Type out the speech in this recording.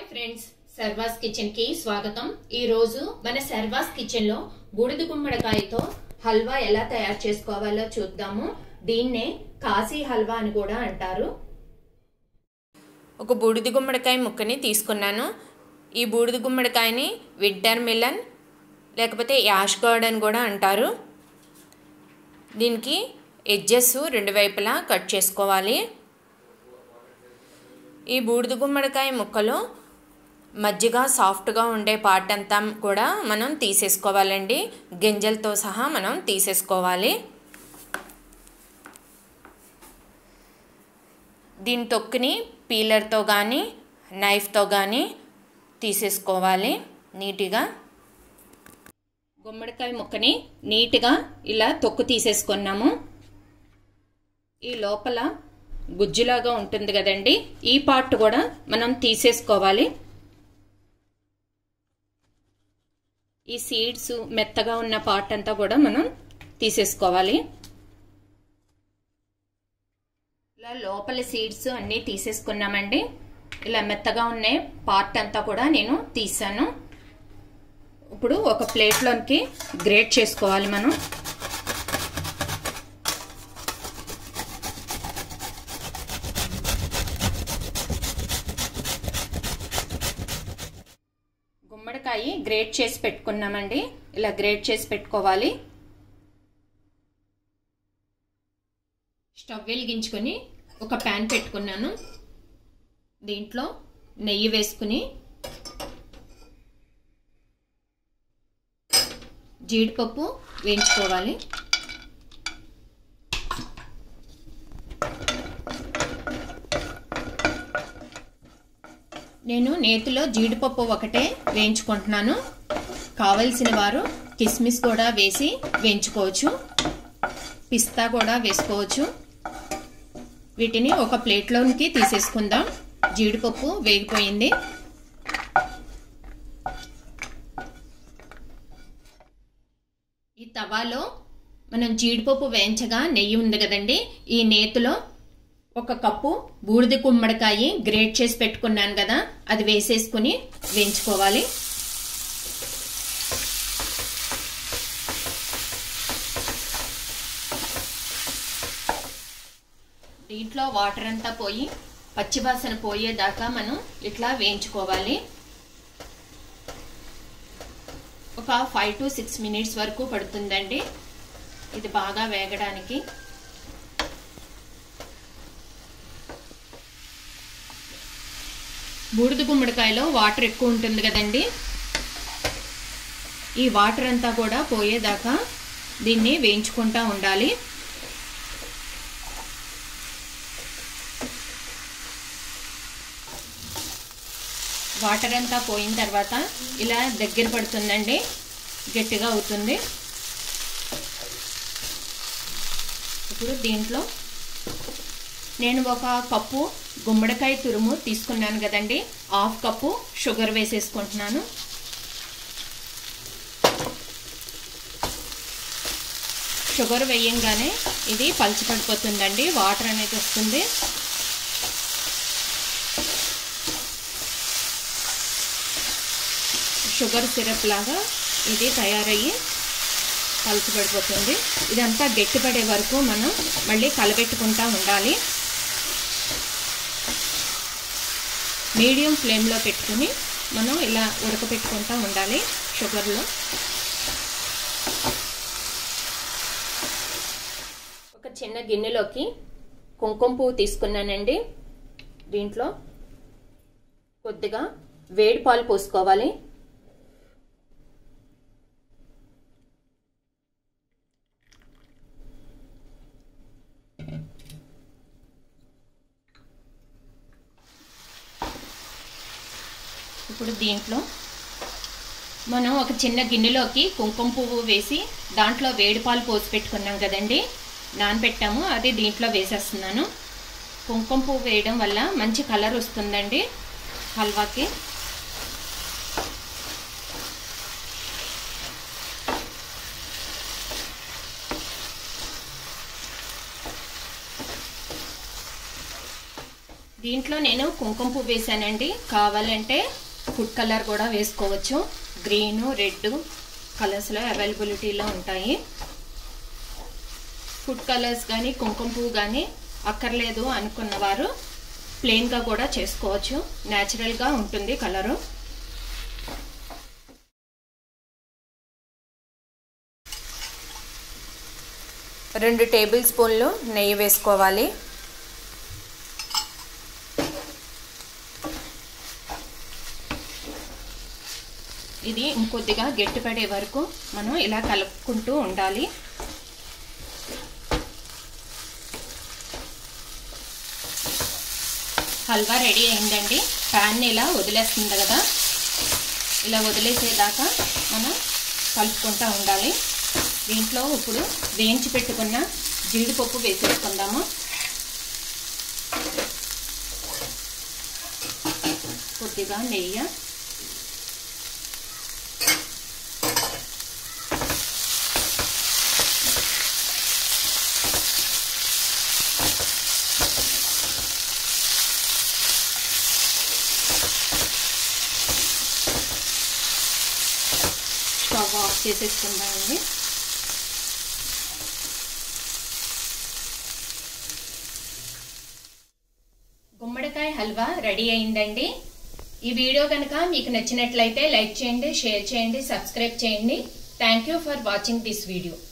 hi friends సర్వాస్ kitchen కి స్వాగతం ఈ రోజు మన సర్వాస్ కిచెన్ లో బూడిద గుమ్మడికాయతో హల్వా ఎలా తయారు చేసుకోవాలో చూద్దాము దీన్నే కాశీ హల్వా అని కూడా అంటారు ఒక బూడిద గుమ్మడికాయ ముక్కని తీసుకున్నాను ఈ బూడిద గుమ్మడికాయని వింటర్ మిలన్ లేకపోతే యాష్ గార్డ్ అని కూడా అంటారు దీనికి ఎడ్జెస్ రెండు వైపులా కట్ చేసుకోవాలి ఈ బూడిద గుమ్మడికాయ ముక్కలో మజ్జిగ సాఫ్ట్గా ఉండే పార్ట్ అంతా కూడా మనం తీసేసుకోవాలండి గింజలతో సహా మనం తీసేసుకోవాలి దీని తొక్కుని పీలర్తో కానీ నైఫ్తో కానీ తీసేసుకోవాలి నీట్గా గుమ్మడికాయ ముక్కని నీట్గా ఇలా తొక్కు తీసేసుకున్నాము ఈ లోపల గుజ్జులాగా ఉంటుంది కదండి ఈ పార్ట్ కూడా మనం తీసేసుకోవాలి ఈ సీడ్స్ మెత్తగా ఉన్న పార్ట్ అంతా కూడా మనం తీసేసుకోవాలి ఇలా లోపల సీడ్స్ అన్నీ తీసేసుకున్నామండి ఇలా మెత్తగా ఉన్న పార్ట్ అంతా కూడా నేను తీసాను ఇప్పుడు ఒక ప్లేట్లోనికి గ్రేట్ చేసుకోవాలి మనం గుమ్మడికాయ గ్రేట్ చేసి పెట్టుకున్నామండి ఇలా గ్రేట్ చేసి పెట్టుకోవాలి స్టవ్ వెలిగించుకొని ఒక ప్యాన్ పెట్టుకున్నాను దీంట్లో నెయ్యి వేసుకుని జీడిపప్పు వేయించుకోవాలి నేను నేతిలో జీడిపప్పు ఒకటే వేయించుకుంటున్నాను కావలసిన వారు కిస్మిస్ కూడా వేసి వేయించుకోవచ్చు పిస్తా కూడా వేసుకోవచ్చు వీటిని ఒక ప్లేట్లోనికి తీసేసుకుందాం జీడిపప్పు వేగిపోయింది ఈ తవాలో మనం జీడిపప్పు వేయించగా నెయ్యి ఉంది కదండి ఈ నేతిలో ఒక కప్పు బూడిద గుమ్మడికాయ గ్రేట్ చేసి పెట్టుకున్నాను కదా అది వేసేసుకుని వేయించుకోవాలి దీంట్లో వాటర్ అంతా పోయి పచ్చివాసన పోయేదాకా మనం ఇట్లా వేయించుకోవాలి ఒక ఫైవ్ టు సిక్స్ మినిట్స్ వరకు పడుతుందండి ఇది బాగా వేగడానికి బూడిద గుమ్మడికాయలో వాటర్ ఎక్కువ ఉంటుంది కదండి ఈ వాటర్ అంతా కూడా పోయేదాకా దీన్ని వేయించుకుంటూ ఉండాలి వాటర్ అంతా పోయిన తర్వాత ఇలా దగ్గర పడుతుందండి గట్టిగా అవుతుంది ఇప్పుడు దీంట్లో నేను ఒక కప్పు గుమ్మడికాయ తురుము తీసుకున్నాను కదండి హాఫ్ కప్పు షుగర్ వేసేసుకుంటున్నాను షుగర్ వేయంగానే ఇది పడిపోతుందండి వాటర్ అనేది వస్తుంది షుగర్ సిరప్ లాగా ఇది తయారయ్యి పడిపోతుంది ఇదంతా గట్టిపడే వరకు మనం మళ్ళీ కలబెట్టుకుంటూ ఉండాలి మీడియం ఫ్లేమ్లో పెట్టుకుని మనం ఇలా ఉడకపెట్టుకుంటూ ఉండాలి షుగర్లో ఒక చిన్న గిన్నెలోకి కుంకుమ పువ్వు తీసుకున్నానండి దీంట్లో కొద్దిగా వేడి పాలు పోసుకోవాలి ఇప్పుడు దీంట్లో మనం ఒక చిన్న గిన్నెలోకి కుంకుమ పువ్వు వేసి దాంట్లో వేడి పాలు పోసి పెట్టుకున్నాం కదండి నానబెట్టాము అది దీంట్లో వేసేస్తున్నాను కుంకుమ పువ్వు వేయడం వల్ల మంచి కలర్ వస్తుందండి హల్వాకి దీంట్లో నేను కుంకుమ పువ్వు వేసానండి కావాలంటే ఫుడ్ కలర్ కూడా వేసుకోవచ్చు గ్రీన్ రెడ్ కలర్స్లో అవైలబిలిటీలో ఉంటాయి ఫుడ్ కలర్స్ కానీ కుంకుమ పువ్వు కానీ అక్కర్లేదు అనుకున్నవారు ప్లెయిన్గా కూడా చేసుకోవచ్చు న్యాచురల్గా ఉంటుంది కలరు రెండు టేబుల్ స్పూన్లు నెయ్యి వేసుకోవాలి ఇది ఇంకొద్దిగా గట్టిపడే వరకు మనం ఇలా కలుపుకుంటూ ఉండాలి హల్వా రెడీ అయిందండి ప్యాన్ ఇలా వదిలేస్తుంది కదా ఇలా వదిలేసేదాకా మనం కలుపుకుంటూ ఉండాలి దీంట్లో ఇప్పుడు వేయించి పెట్టుకున్న జీడిపప్పు వేసేసుకుందాము కొద్దిగా నెయ్యి స్టవ్ ఆఫ్ చేసేసుకుందామండి గుమ్మడికాయ హల్వా రెడీ అయిందండి ఈ వీడియో కనుక మీకు నచ్చినట్లయితే లైక్ చేయండి షేర్ చేయండి సబ్స్క్రైబ్ చేయండి thank you for watching this video